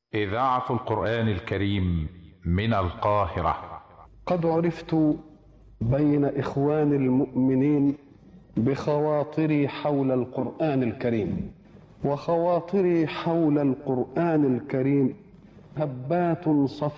إذاعة القرآن الكريم من القاهرة قد عرفت بين إخوان المؤمنين بخواطري حول القرآن الكريم وخواطري حول القرآن الكريم هبات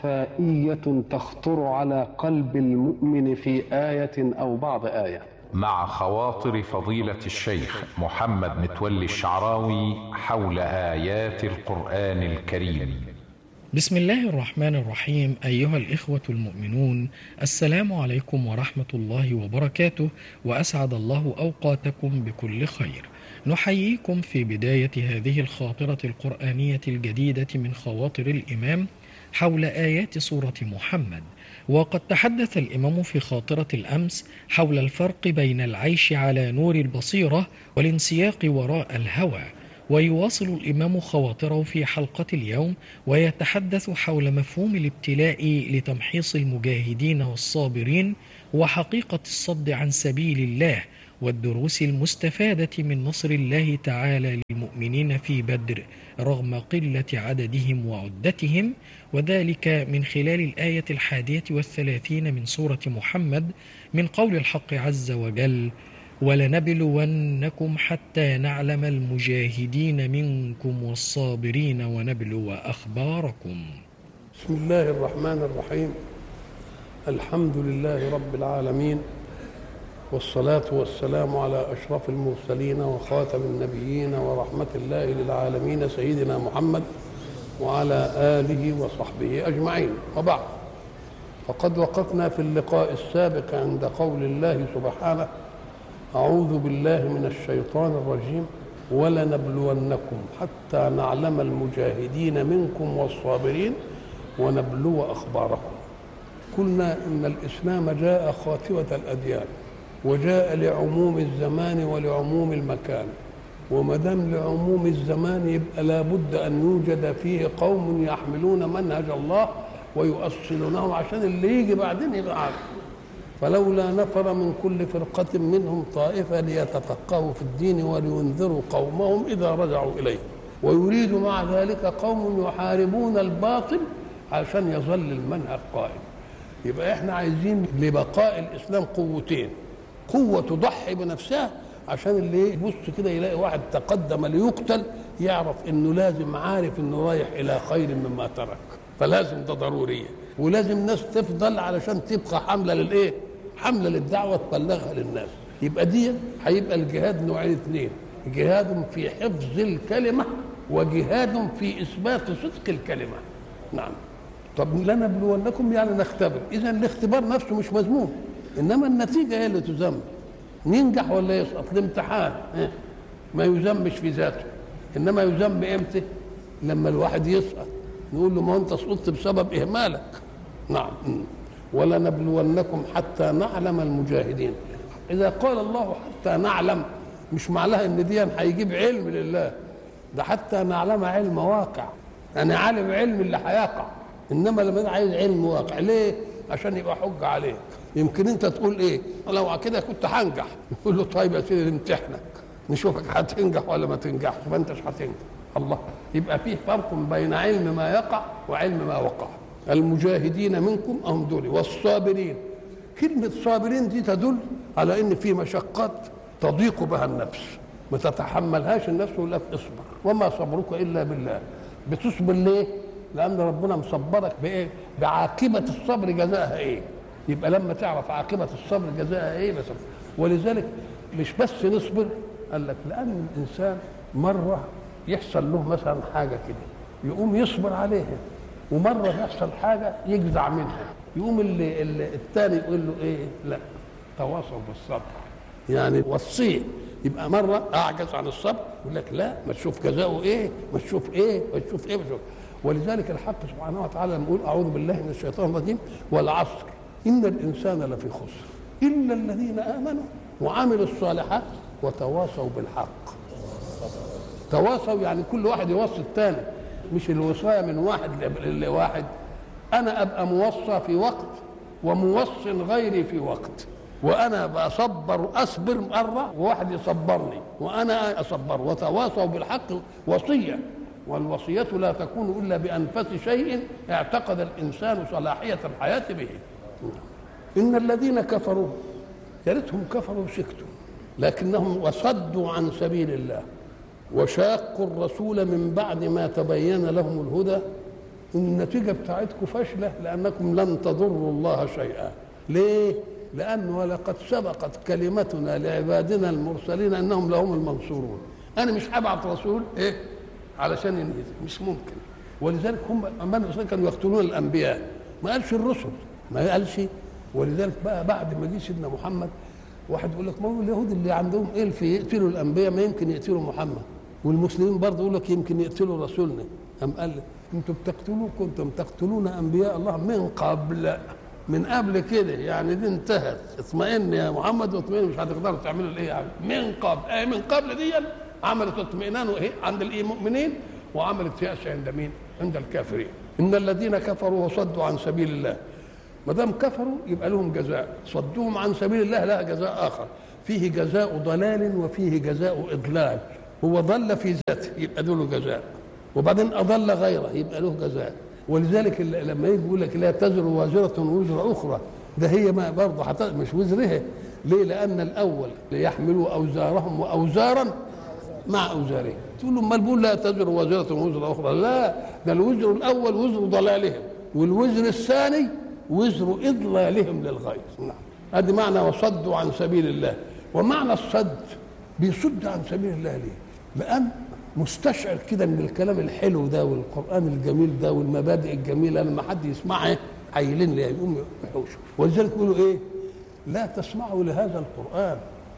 صفائية تخطر على قلب المؤمن في آية أو بعض آية مع خواطر فضيلة الشيخ محمد متولي الشعراوي حول آيات القرآن الكريم بسم الله الرحمن الرحيم أيها الإخوة المؤمنون السلام عليكم ورحمة الله وبركاته وأسعد الله أوقاتكم بكل خير نحييكم في بداية هذه الخاطرة القرآنية الجديدة من خواطر الإمام حول آيات سورة محمد وقد تحدث الإمام في خاطرة الأمس حول الفرق بين العيش على نور البصيرة والانسياق وراء الهوى ويواصل الإمام خواطره في حلقة اليوم ويتحدث حول مفهوم الابتلاء لتمحيص المجاهدين والصابرين وحقيقة الصد عن سبيل الله والدروس المستفادة من نصر الله تعالى للمؤمنين في بدر رغم قلة عددهم وعدتهم وذلك من خلال الآية الحادية والثلاثين من سورة محمد من قول الحق عز وجل ولنبلونكم حتى نعلم المجاهدين منكم والصابرين ونبلو أخباركم بسم الله الرحمن الرحيم الحمد لله رب العالمين والصلاة والسلام على أشرف المرسلين وخاتم النبيين ورحمة الله للعالمين سيدنا محمد وعلى آله وصحبه أجمعين وبعد فقد وقفنا في اللقاء السابق عند قول الله سبحانه أعوذ بالله من الشيطان الرجيم ولنبلونكم حتى نعلم المجاهدين منكم والصابرين ونبلو أخباركم قلنا إن الإسلام جاء خاتمة الأديان وجاء لعموم الزمان ولعموم المكان وما دام لعموم الزمان يبقى لابد ان يوجد فيه قوم يحملون منهج الله ويؤصلونه عشان اللي يجي بعدين يبقى عارف فلولا نفر من كل فرقة منهم طائفة ليتفقهوا في الدين ولينذروا قومهم إذا رجعوا إليه ويريد مع ذلك قوم يحاربون الباطل عشان يظل المنهج قائم يبقى احنا عايزين لبقاء الإسلام قوتين قوة تضحي بنفسها عشان اللي يبص كده يلاقي واحد تقدم ليقتل يعرف انه لازم عارف انه رايح الى خير مما ترك فلازم ده ضروريه ولازم ناس تفضل علشان تبقى حمله للايه؟ حمله للدعوه تبلغها للناس يبقى دي هيبقى الجهاد نوعين اثنين جهاد في حفظ الكلمه وجهاد في اثبات صدق الكلمه نعم طب لنبلونكم يعني نختبر اذا الاختبار نفسه مش مذموم انما النتيجه هي اللي تذم ينجح ولا يسقط الامتحان ما يذمش في ذاته انما يذم امتى لما الواحد يسقط نقول له ما انت سقطت بسبب اهمالك نعم ولنبلونكم حتى نعلم المجاهدين اذا قال الله حتى نعلم مش معناها ان دي هيجيب علم لله ده حتى نعلم علم واقع يعني عالم علم اللي هيقع انما لما عايز علم واقع ليه عشان يبقى حجه عليك يمكن انت تقول ايه لو كده كنت هنجح يقول له طيب يا سيدي نمتحنك نشوفك هتنجح ولا ما تنجحش ما انتش هتنجح الله يبقى فيه فرق بين علم ما يقع وعلم ما وقع المجاهدين منكم هم دول والصابرين كلمة صابرين دي تدل على ان في مشقات تضيق بها النفس ما تتحملهاش النفس ولا اصبر وما صبرك الا بالله بتصبر ليه؟ لان ربنا مصبرك بايه؟ بعاقبة الصبر جزاها ايه؟ يبقى لما تعرف عاقبة الصبر جزاءها ايه بس ولذلك مش بس نصبر قال لك لأن الإنسان مرة يحصل له مثلا حاجة كده يقوم يصبر عليها ومرة يحصل حاجة يجزع منها يقوم اللي, اللي الثاني يقول له ايه لا تواصوا بالصبر يعني وصيه يبقى مرة أعجز عن الصبر يقول لك لا ما تشوف جزاؤه ايه ما تشوف ايه ما تشوف ايه ما تشوف ولذلك الحق سبحانه وتعالى لما يقول أعوذ بالله من الشيطان الرجيم والعصر إن الإنسان لفي خسر إلا الذين آمنوا وعملوا الصالحات وتواصوا بالحق تواصوا يعني كل واحد يوصي الثاني مش الوصاية من واحد لواحد أنا أبقى موصى في وقت وموص غيري في وقت وأنا بصبر أصبر مرة وواحد يصبرني وأنا أصبر وتواصوا بالحق وصية والوصية لا تكون إلا بأنفس شيء اعتقد الإنسان صلاحية الحياة به إن الذين كفروا يا ريتهم كفروا وسكتوا لكنهم وصدوا عن سبيل الله وشاقوا الرسول من بعد ما تبين لهم الهدى النتيجة بتاعتكم فاشلة لأنكم لن تضروا الله شيئا ليه؟ لأنه ولقد سبقت كلمتنا لعبادنا المرسلين أنهم لهم المنصورون أنا مش هبعت رسول إيه؟ علشان ينهزم مش ممكن ولذلك هم أمان الرسول كانوا يقتلون الأنبياء ما قالش الرسل ما قالش ولذلك بقى بعد ما جه سيدنا محمد واحد يقول لك ما هو اليهود اللي عندهم إلف يقتلوا الأنبياء ما يمكن يقتلوا محمد والمسلمين برضه يقول لك يمكن يقتلوا رسولنا أم قال لك انتم بتقتلوا كنتم تقتلون انبياء الله من قبل من قبل كده يعني دي انتهت اطمئن يا محمد واطمئن مش هتقدروا تعملوا الايه يعني من قبل اي من قبل دي عملت اطمئنان وايه عند المؤمنين وعملت يأس عند مين؟ عند الكافرين ان الذين كفروا وصدوا عن سبيل الله ما دام كفروا يبقى لهم جزاء صدوهم عن سبيل الله لها جزاء اخر فيه جزاء ضلال وفيه جزاء اضلال هو ضل في ذاته يبقى له جزاء وبعدين اضل غيره يبقى له جزاء ولذلك لما يجي يقول لك لا تزر وازره وزر اخرى ده هي ما برضه حت... مش وزرها ليه؟ لان الاول ليحملوا اوزارهم واوزارا مع اوزارهم تقول له امال بيقول لا تزر وازره وزر اخرى لا ده الوزر الاول وزر ضلالهم والوزر الثاني وزر اضلالهم للغير نعم هذا معنى وصدوا عن سبيل الله ومعنى الصد بيصد عن سبيل الله ليه؟ لان مستشعر كده من الكلام الحلو ده والقران الجميل ده والمبادئ الجميله لما حد يسمعها عيلين ليه يقوم يحوشوا ولذلك يقولوا ايه لا تسمعوا لهذا القران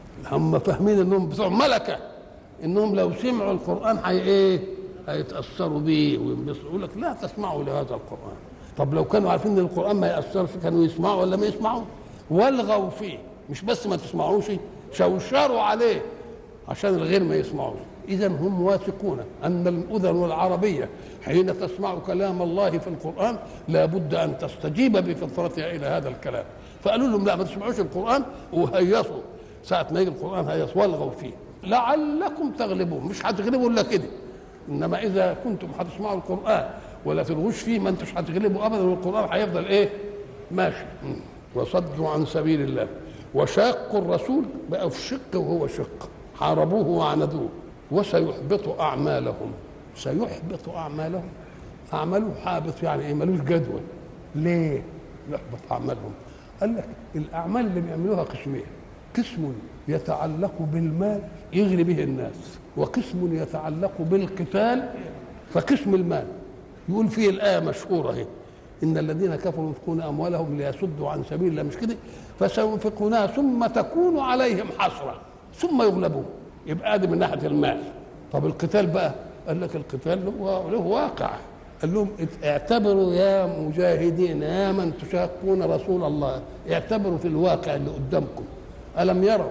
هم فاهمين انهم بتوع ملكه انهم لو سمعوا القران حي ايه هيتاثروا بيه وينبسطوا يقول لك لا تسمعوا لهذا القران طب لو كانوا عارفين ان القران ما ياثرش كانوا يسمعوا ولا ما يسمعوا والغوا فيه مش بس ما تسمعوش شوشروا عليه عشان الغير ما يسمعوش اذا هم واثقون ان الاذن العربيه حين تسمع كلام الله في القران لابد ان تستجيب بفطرتها الى هذا الكلام فقالوا لهم لا ما تسمعوش القران وهيصوا ساعه ما يجي القران هيصوا والغوا فيه لعلكم تغلبون مش هتغلبوا الا كده انما اذا كنتم هتسمعوا القران ولا تلغوش فيه ما انتوش هتغلبوا ابدا والقران هيفضل ايه ماشي وصدوا عن سبيل الله وشاقوا الرسول بقى في شق وهو شق حاربوه وعاندوه وسيحبط اعمالهم سيحبط اعمالهم اعماله حابط يعني ايه ملوش جدول ليه يحبط اعمالهم قال لك الاعمال اللي بيعملوها قسمين قسم يتعلق بالمال يغري به الناس وقسم يتعلق بالقتال فقسم المال يقول فيه الايه مشهوره اهي ان الذين كفروا ينفقون اموالهم ليصدوا عن سبيل الله مش كده فسينفقونها ثم تكون عليهم حسره ثم يغلبون يبقى ادي من ناحيه المال طب القتال بقى قال لك القتال له, له واقع قال لهم اعتبروا يا مجاهدين يا من تشاقون رسول الله اعتبروا في الواقع اللي قدامكم الم يروا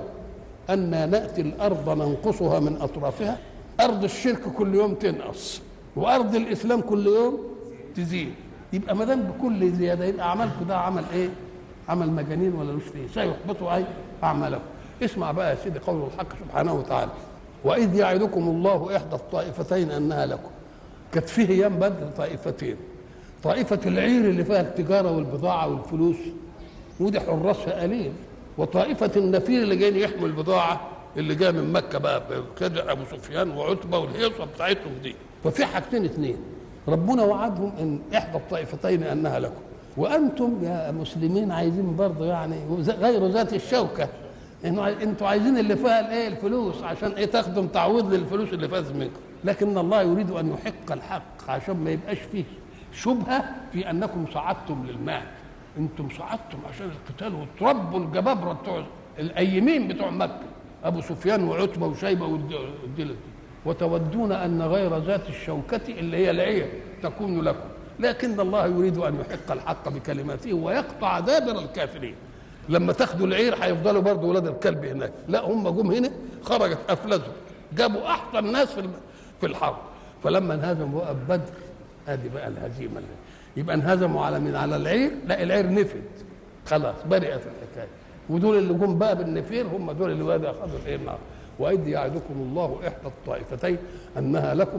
أن نأتي الأرض ننقصها من أطرافها أرض الشرك كل يوم تنقص وأرض الإسلام كل يوم تزيد يبقى ما دام بكل زيادة يبقى أعمالكم ده عمل إيه؟ عمل مجانين ولا مش فيه سيحبطوا أي أعمالكم اسمع بقى يا سيدي قول الحق سبحانه وتعالى وإذ يعدكم الله إحدى الطائفتين أنها لكم كانت فيه أيام بدر طائفتين طائفة العير اللي فيها التجارة والبضاعة والفلوس ودي حراسها قليل وطائفة النفير اللي جايين يحموا البضاعة اللي جاية من مكة بقى كده أبو سفيان وعتبة والهيصة بتاعتهم دي ففي حاجتين اثنين ربنا وعدهم ان احدى الطائفتين انها لكم وانتم يا مسلمين عايزين برضه يعني غير ذات الشوكه انه انتوا عايزين اللي فيها الايه الفلوس عشان ايه تاخدوا تعويض للفلوس اللي فاتت منكم لكن الله يريد ان يحق الحق عشان ما يبقاش فيه شبهه في انكم صعدتم للمال انتم صعدتم عشان القتال وتربوا الجبابره بتوع الايمين بتوع مكه ابو سفيان وعتبه وشيبه والدلة وتودون ان غير ذات الشوكه اللي هي العير تكون لكم لكن الله يريد ان يحق الحق بكلماته ويقطع دابر الكافرين لما تاخدوا العير هيفضلوا برضه ولاد الكلب هناك لا هم جم هنا خرجت افلزوا جابوا احسن ناس في في الحرب فلما انهزموا وقف بدر ادي بقى الهزيمه اللي يبقى انهزموا على من على العير لا العير نفد خلاص برئت الحكايه ودول اللي جم بقى بالنفير هم دول اللي بقى اخذوا الايه النار واذ يعدكم الله احدى الطائفتين انها لكم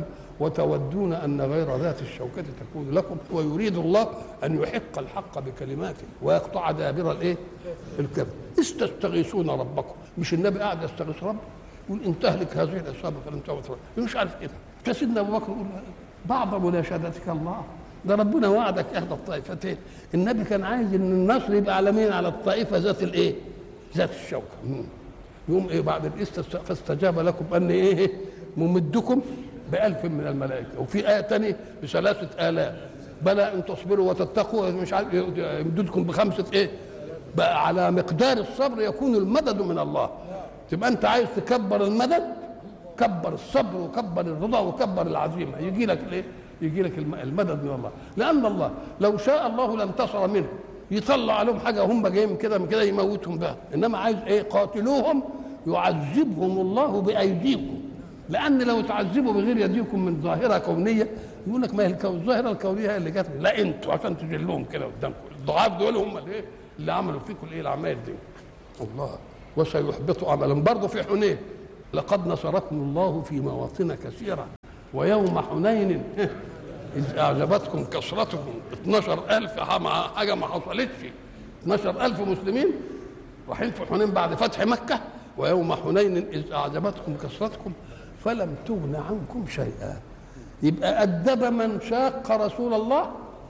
وتودون ان غير ذات الشوكه تكون لكم ويريد الله ان يحق الحق بكلماته ويقطع دابر الايه؟ الكذب استستغيثون ربكم مش النبي قاعد يستغيث ربه يقول ان تهلك هذه الاصابه فلن تعبد مش عارف كده فسيدنا ابو بكر يقول بعض مناشدتك الله ده ربنا وعدك احدى الطائفتين النبي كان عايز ان النصر يبقى على مين على الطائفه ذات الايه ذات الشوكه مم. يقوم ايه بعد الاستست فاستجاب لكم ان ايه ممدكم بألف من الملائكة وفي آية تانية بثلاثة آلاف بلى إن تصبروا وتتقوا مش عارف يمددكم بخمسة إيه بقى على مقدار الصبر يكون المدد من الله تبقى أنت عايز تكبر المدد كبر الصبر وكبر الرضا وكبر العزيمة يجي لك الإيه يجي لك المدد من الله لأن الله لو شاء الله لانتصر منه يطلع عليهم حاجة هم جايين كده من كده يموتهم بها إنما عايز إيه قاتلوهم يعذبهم الله بأيديكم لان لو تعذبوا بغير يديكم من ظاهره كونيه يقول لك ما هي الظاهره الكونيه هي اللي جت لا انتوا عشان تجلوهم كده قدامكم الضعاف دول هم اللي ايه اللي عملوا فيكم الايه الاعمال دي الله وسيحبط عملا برضه في حنين لقد نصركم الله في مواطن كثيره ويوم حنين إذ أعجبتكم كثرتكم 12000 حاجة ما حصلتش 12000 مسلمين رايحين في حنين بعد فتح مكة ويوم حنين إذ أعجبتكم كثرتكم فلم تغن عنكم شيئا يبقى أدب من شاق رسول الله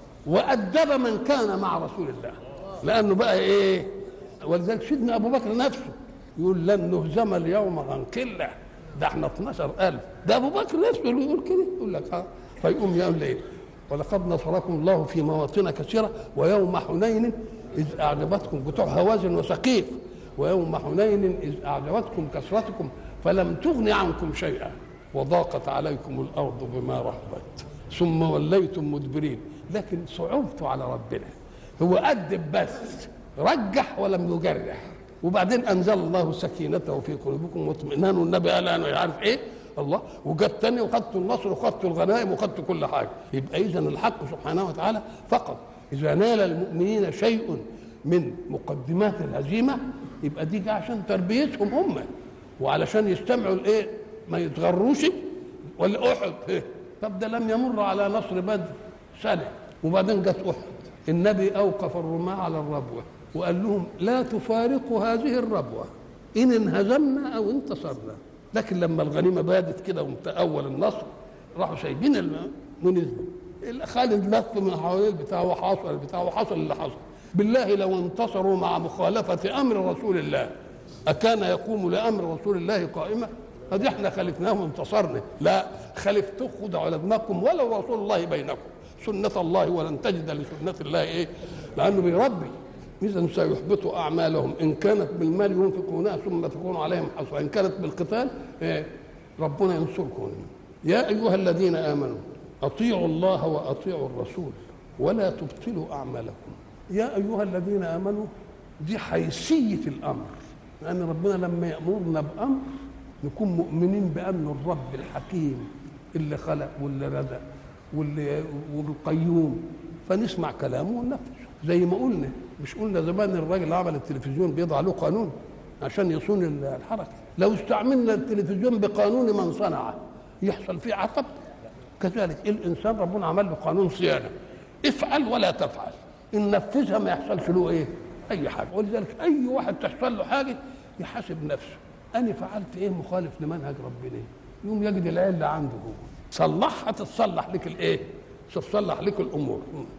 وأدب من كان مع رسول الله لأنه بقى إيه ولذلك سيدنا أبو بكر نفسه يقول لن نهزم اليوم عن قلة ده احنا 12000 ده أبو بكر نفسه اللي يقول كده يقول لك ها فيقوم يقول إيه ولقد نصركم الله في مواطن كثيرة ويوم حنين إذ أعجبتكم بتوع هوازن وسقيف ويوم حنين إذ أعجبتكم كثرتكم فلم تغن عنكم شيئا وضاقت عليكم الارض بما رحبت ثم وليتم مدبرين لكن صعوبته على ربنا هو أدب بس رجح ولم يجرح وبعدين انزل الله سكينته في قلوبكم واطمئنان والنبي قال انا عارف ايه الله وجت تاني وخدت النصر وخدت الغنائم وخدت كل حاجه يبقى اذا الحق سبحانه وتعالى فقط اذا نال المؤمنين شيء من مقدمات الهزيمه يبقى دي عشان تربيتهم هم وعلشان يستمعوا الايه ما يتغروش ولا احد إيه؟ طب ده لم يمر على نصر بدر سنه وبعدين جت احد النبي اوقف الرماة على الربوه وقال لهم لا تفارقوا هذه الربوه ان انهزمنا او انتصرنا لكن لما الغنيمه بادت كده اول النصر راحوا سايبين ونزلوا خالد لف من حوالين البتاع وحصل البتاع وحصل اللي حصل بالله لو انتصروا مع مخالفه امر رسول الله أكان يقوم لأمر رسول الله قائمة هذه احنا خلفناه وانتصرنا لا خلفتوه خدوا على دماغكم ولو رسول الله بينكم سنة الله ولن تجد لسنة الله ايه لأنه بيربي إذا سيحبط أعمالهم إن كانت بالمال ينفقونها ثم تكون عليهم حصرا إن كانت بالقتال إيه ربنا ينصركم يا أيها الذين آمنوا أطيعوا الله وأطيعوا الرسول ولا تبطلوا أعمالكم يا أيها الذين آمنوا دي حيثية الأمر لأن ربنا لما يأمرنا بأمر نكون مؤمنين بأنه الرب الحكيم اللي خلق واللي رزق واللي والقيوم فنسمع كلامه وننفذ زي ما قلنا مش قلنا زمان الراجل اللي عمل التلفزيون بيضع له قانون عشان يصون الحركه لو استعملنا التلفزيون بقانون من صنعه يحصل فيه عطب كذلك الانسان ربنا عمل له قانون صيانه افعل ولا تفعل ان نفذها ما يحصلش له ايه اي حاجه ولذلك اي واحد تحصل له حاجه يحاسب نفسه انا فعلت ايه مخالف لمنهج ربنا يوم يجد العله عنده هو صلحها تتصلح لك الايه تتصلح لك الامور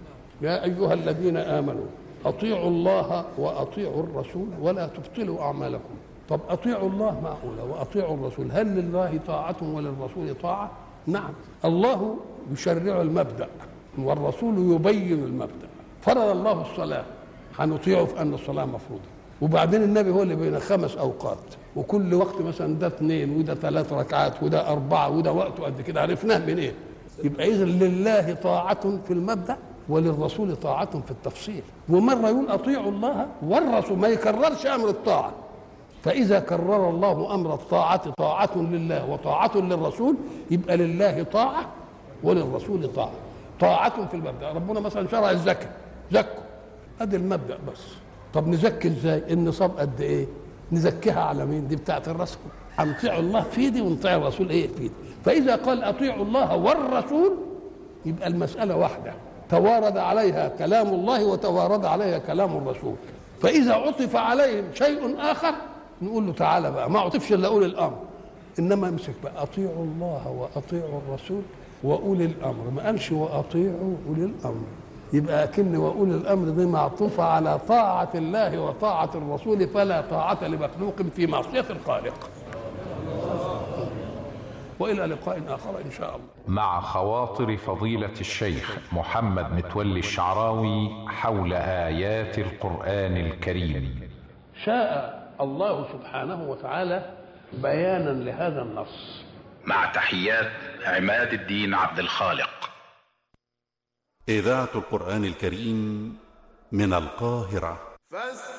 يا ايها الذين امنوا اطيعوا الله واطيعوا الرسول ولا تبطلوا اعمالكم طب اطيعوا الله معقوله واطيعوا الرسول هل لله طاعه وللرسول طاعه نعم الله يشرع المبدا والرسول يبين المبدا فرض الله الصلاه هنطيعه في ان الصلاه مفروضه وبعدين النبي هو اللي بين خمس اوقات وكل وقت مثلا ده اثنين وده ثلاث ركعات وده اربعه وده وقته قد كده عرفناه منين إيه؟ يبقى اذا لله طاعه في المبدا وللرسول طاعه في التفصيل ومره يقول اطيعوا الله والرسول ما يكررش امر الطاعه فاذا كرر الله امر الطاعه طاعه لله وطاعه للرسول يبقى لله طاعه وللرسول طاعه طاعه في المبدا ربنا مثلا شرع الزكاه زكوا ادي المبدا بس طب نزكي ازاي النصاب قد ايه نزكيها على مين دي بتاعت الرسول اطيعوا الله في دي ونطيع الرسول ايه في دي فاذا قال اطيعوا الله والرسول يبقى المساله واحده توارد عليها كلام الله وتوارد عليها كلام الرسول فاذا عطف عليهم شيء اخر نقول له تعالى بقى ما عطفش الا اولي الامر انما امسك بقى اطيعوا الله واطيعوا الرسول واولي الامر ما قالش واطيعوا اولي الامر يبقى اكن واولي الامر دي معطوفه على طاعه الله وطاعه الرسول فلا طاعه لمخلوق في معصيه الخالق والى لقاء اخر ان شاء الله مع خواطر فضيلة الشيخ محمد متولي الشعراوي حول آيات القرآن الكريم شاء الله سبحانه وتعالى بيانا لهذا النص مع تحيات عماد الدين عبد الخالق إذاعة القرآن الكريم من القاهرة فاستمعوا